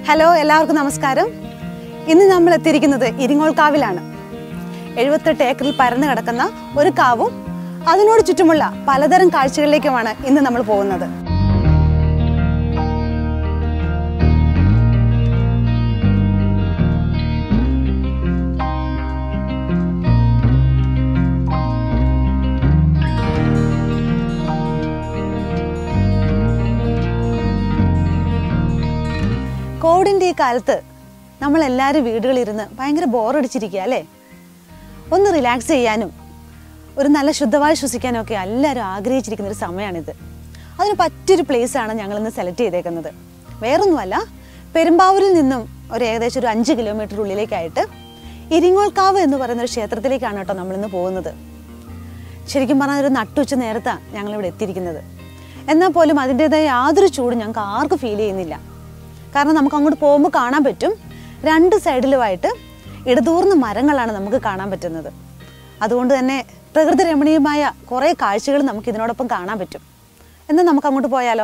hello എല്ലാവർക്കും നമസ്കാരം ഇന്ന് നമ്മൾ എത്തിയിരിക്കുന്നത് ഇരിങ്ങോൾക്കാവിലാണ് എഴുപത്തെട്ട് ഏക്കറിൽ പരന്നു കിടക്കുന്ന ഒരു കാവും അതിനോട് ചുറ്റുമുള്ള പലതരം കാഴ്ചകളിലേക്കുമാണ് ഇന്ന് നമ്മൾ പോകുന്നത് കോവിഡിൻ്റെ ഈ കാലത്ത് നമ്മളെല്ലാവരും വീടുകളിലിരുന്ന് ഭയങ്കര ബോറടിച്ചിരിക്കുക അല്ലേ ഒന്ന് റിലാക്സ് ചെയ്യാനും ഒരു നല്ല ശുദ്ധവായു ശ്വസിക്കാനും ഒക്കെ എല്ലാവരും ആഗ്രഹിച്ചിരിക്കുന്ന ഒരു സമയമാണിത് അതിന് പറ്റിയൊരു പ്ലേസാണ് ഞങ്ങളിന്ന് സെലക്ട് ചെയ്തേക്കുന്നത് വേറൊന്നുമല്ല പെരുമ്പാവൂരിൽ നിന്നും ഒരു ഏകദേശം ഒരു അഞ്ച് കിലോമീറ്റർ ഉള്ളിലേക്കായിട്ട് ഇരിങ്ങോൾക്കാവ് എന്ന് പറയുന്ന ഒരു ക്ഷേത്രത്തിലേക്കാണ് കേട്ടോ നമ്മളിന്ന് പോകുന്നത് ശരിക്കും പറഞ്ഞാൽ ഒരു നട്ടുച്ച നേരത്താണ് ഞങ്ങളിവിടെ എത്തിയിരിക്കുന്നത് എന്നാൽ പോലും അതിൻ്റെതായ യാതൊരു ചൂടും ഞങ്ങൾക്ക് ആർക്കും ഫീൽ ചെയ്യുന്നില്ല കാരണം നമുക്ക് അങ്ങോട്ട് പോകുമ്പോൾ കാണാൻ പറ്റും രണ്ട് സൈഡിലുമായിട്ട് ഇടതൂർന്ന മരങ്ങളാണ് നമുക്ക് കാണാൻ പറ്റുന്നത് അതുകൊണ്ട് തന്നെ പ്രകൃതി രമണീയമായ കുറേ കാഴ്ചകൾ നമുക്ക് ഇതിനോടൊപ്പം കാണാൻ പറ്റും എന്നാൽ നമുക്ക് അങ്ങോട്ട് പോയാലോ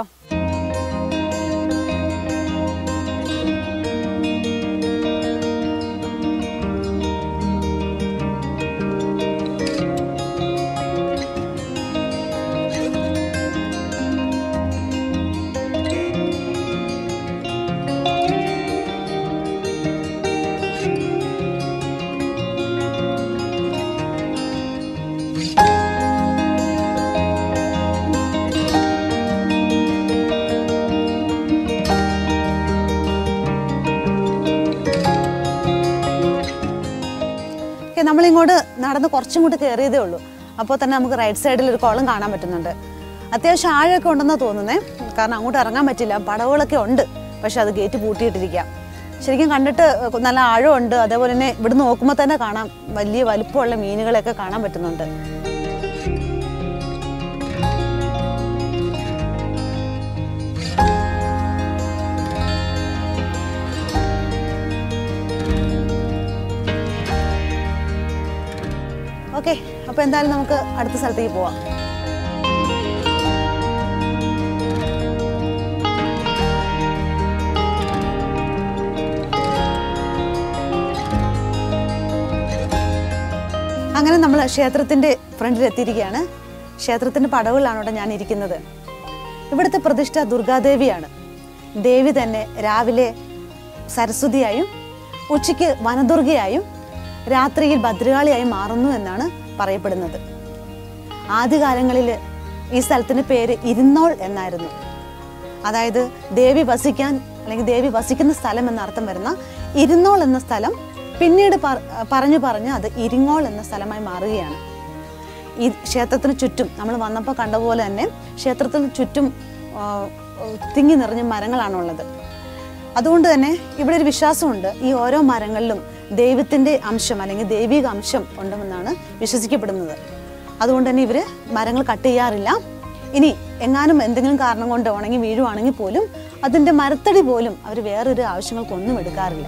ഓക്കെ നമ്മളിങ്ങോട്ട് നടന്ന് കുറച്ചും കൂടി കയറിയതേ ഉള്ളൂ അപ്പോൾ തന്നെ നമുക്ക് റൈറ്റ് സൈഡിൽ ഒരു കുളം കാണാൻ പറ്റുന്നുണ്ട് അത്യാവശ്യം ആഴമൊക്കെ ഉണ്ടെന്നാണ് തോന്നുന്നത് കാരണം അങ്ങോട്ട് ഇറങ്ങാൻ പറ്റില്ല പടവുകളൊക്കെ ഉണ്ട് പക്ഷെ അത് ഗേറ്റ് പൂട്ടിയിട്ടിരിക്കുക ശരിക്കും കണ്ടിട്ട് നല്ല ആഴമുണ്ട് അതേപോലെ തന്നെ ഇവിടെ നോക്കുമ്പോൾ തന്നെ കാണാം വലിയ വലിപ്പമുള്ള മീനുകളെയൊക്കെ കാണാൻ പറ്റുന്നുണ്ട് ഓക്കെ അപ്പോൾ എന്തായാലും നമുക്ക് അടുത്ത സ്ഥലത്തേക്ക് പോവാം അങ്ങനെ നമ്മൾ ക്ഷേത്രത്തിൻ്റെ ഫ്രണ്ടിൽ എത്തിയിരിക്കുകയാണ് ക്ഷേത്രത്തിൻ്റെ പടവുകളാണ് ഇവിടെ ഞാൻ ഇരിക്കുന്നത് ഇവിടുത്തെ പ്രതിഷ്ഠ ദുർഗാദേവിയാണ് ദേവി തന്നെ രാവിലെ സരസ്വതിയായും ഉച്ചയ്ക്ക് വനദുർഗയായും രാത്രിയിൽ ഭദ്രകാളിയായി മാറുന്നു എന്നാണ് പറയപ്പെടുന്നത് ആദ്യകാലങ്ങളിൽ ഈ സ്ഥലത്തിന് പേര് ഇരുന്നോൾ എന്നായിരുന്നു അതായത് ദേവി വസിക്കാൻ അല്ലെങ്കിൽ ദേവി വസിക്കുന്ന സ്ഥലം എന്ന അർത്ഥം വരുന്ന ഇരുന്നോൾ എന്ന സ്ഥലം പിന്നീട് പറ- പറഞ്ഞു പറഞ്ഞ് അത് ഇരിങ്ങോൾ എന്ന സ്ഥലമായി മാറുകയാണ് ഈ ക്ഷേത്രത്തിന് ചുറ്റും നമ്മൾ വന്നപ്പോൾ കണ്ട പോലെ തന്നെ ക്ഷേത്രത്തിന് ചുറ്റും ആ, തിങ്ങി നിറഞ്ഞ മരങ്ങളാണുള്ളത് അതുകൊണ്ട് തന്നെ ഇവിടെ ഒരു വിശ്വാസമുണ്ട് ഈ ഓരോ മരങ്ങളിലും ദൈവത്തിൻ്റെ അംശം അല്ലെങ്കിൽ ദൈവിക അംശം ഉണ്ടെന്നാണ് വിശ്വസിക്കപ്പെടുന്നത് അതുകൊണ്ട് തന്നെ ഇവർ മരങ്ങൾ കട്ട് ചെയ്യാറില്ല ഇനി എങ്ങാനും എന്തെങ്കിലും കാരണം കൊണ്ട് ഉണങ്ങി വീഴുവാണെങ്കിൽ പോലും അതിൻ്റെ മരത്തടി പോലും അവർ വേറൊരു ആവശ്യങ്ങൾക്കൊന്നും എടുക്കാറില്ല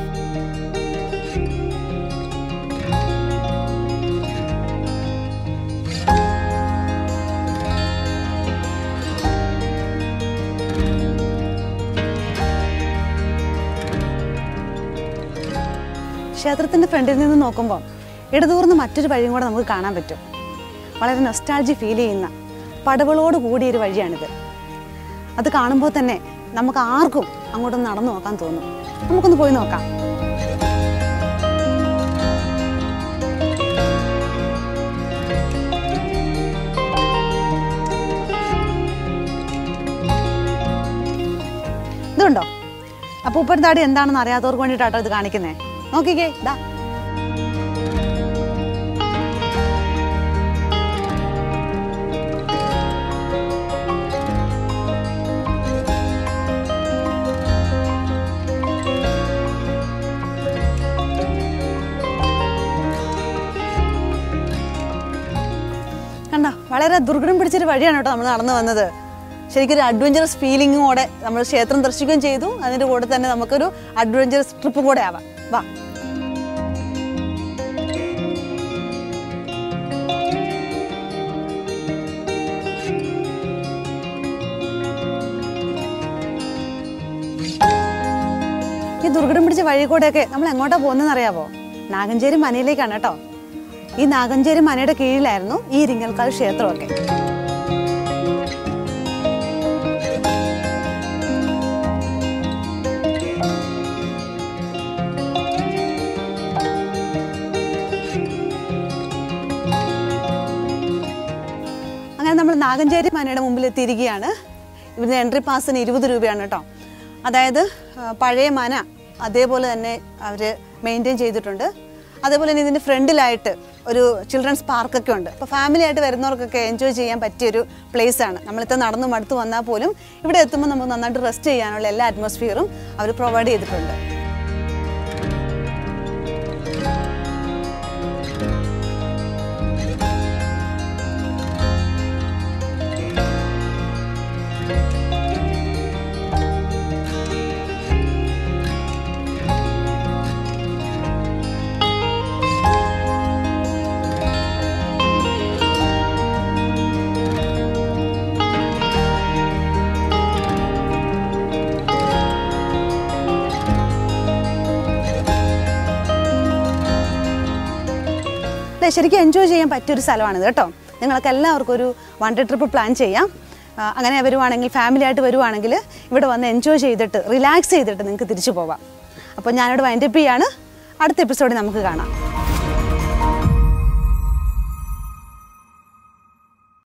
ക്ഷേത്രത്തിൻ്റെ ഫ്രണ്ടിൽ നിന്ന് നോക്കുമ്പോൾ ഇടതൂർന്ന് മറ്റൊരു വഴിയും കൂടെ നമുക്ക് കാണാൻ പറ്റും വളരെ നൊസ്റ്റാൾജി ഫീൽ ചെയ്യുന്ന പടവുകളോട് കൂടിയ ഒരു വഴിയാണിത് അത് കാണുമ്പോൾ തന്നെ നമുക്ക് ആർക്കും അങ്ങോട്ടൊന്ന് നടന്നു നോക്കാൻ തോന്നും നമുക്കൊന്ന് പോയി നോക്കാം ഇതുണ്ടോ അപ്പൂപ്പൻ താടി എന്താണെന്ന് അറിയാത്തവർക്ക് വേണ്ടിയിട്ടാട്ടോ ഇത് കാണിക്കുന്നേ നോക്കിക്കേ ദാ കണ്ട വളരെ ദുർഘടം പിടിച്ചൊരു വഴിയാണ് കേട്ടോ നമ്മൾ നടന്നു വന്നത് ശരിക്കും ഒരു അഡ്വഞ്ചറസ് ഫീലിംഗോടെ നമ്മൾ ക്ഷേത്രം ദർശിക്കുകയും ചെയ്തു അതിൻ്റെ കൂടെ തന്നെ നമുക്കൊരു അഡ്വഞ്ചറസ് ട്രിപ്പും കൂടെ ആവാം വാ ദുർഘടം പിടിച്ച വഴി കൂടെയൊക്കെ നമ്മൾ എങ്ങോട്ടാ പോകുന്നതെന്ന് അറിയാവോ നാഗഞ്ചേരി മനയിലേക്കാണ് കേട്ടോ ഈ നാഗഞ്ചേരി മനയുടെ കീഴിലായിരുന്നു ഈ ഇരിങ്ങൽക്കാൽ ക്ഷേത്രമൊക്കെ അങ്ങനെ നമ്മൾ നാഗഞ്ചേരി മനയുടെ മുമ്പിൽ എത്തിയിരിക്കുകയാണ് ഇവിടുന്ന് എൻട്രി പാസിന് ഇരുപത് രൂപയാണ് കേട്ടോ അതായത് ആ, പഴയ മന അതേപോലെ തന്നെ അവർ മെയിൻറ്റെയിൻ ചെയ്തിട്ടുണ്ട് അതേപോലെ തന്നെ ഇതിൻ്റെ ഫ്രണ്ടിലായിട്ട് ഒരു ചിൽഡ്രൻസ് പാർക്കൊക്കെ ഉണ്ട് അപ്പോൾ ഫാമിലി ആയിട്ട് വരുന്നവർക്കൊക്കെ എൻജോയ് ചെയ്യാൻ പറ്റിയൊരു place ആണ് നമ്മളിപ്പോൾ നടന്നു മടുത്ത് വന്നാൽ പോലും ഇവിടെ എത്തുമ്പോൾ നമുക്ക് നന്നായിട്ട് റെസ്റ്റ് ചെയ്യാനുള്ള എല്ലാ അറ്റ്മോസ്ഫിയറും അവർ പ്രൊവൈഡ് ചെയ്തിട്ടുണ്ട് അതെ ശരിക്കും എൻജോയ് ചെയ്യാൻ പറ്റിയൊരു സ്ഥലമാണിത് കേട്ടോ നിങ്ങൾക്ക് എല്ലാവർക്കും ഒരു വൺ ഡേ ട്രിപ്പ് പ്ലാൻ ചെയ്യാം ആ, അങ്ങനെ വരുവാണെങ്കിൽ ഫാമിലി ആയിട്ട് വരുവാണെങ്കിൽ ഇവിടെ വന്ന് എൻജോയ് ചെയ്തിട്ട് റിലാക്സ് ചെയ്തിട്ട് നിങ്ങൾക്ക് തിരിച്ചു പോവാം അപ്പോൾ ഞാനിവിടെ വൈൻഡപ്പ് ചെയ്യാണ് അടുത്ത എപ്പിസോഡിൽ നമുക്ക് കാണാം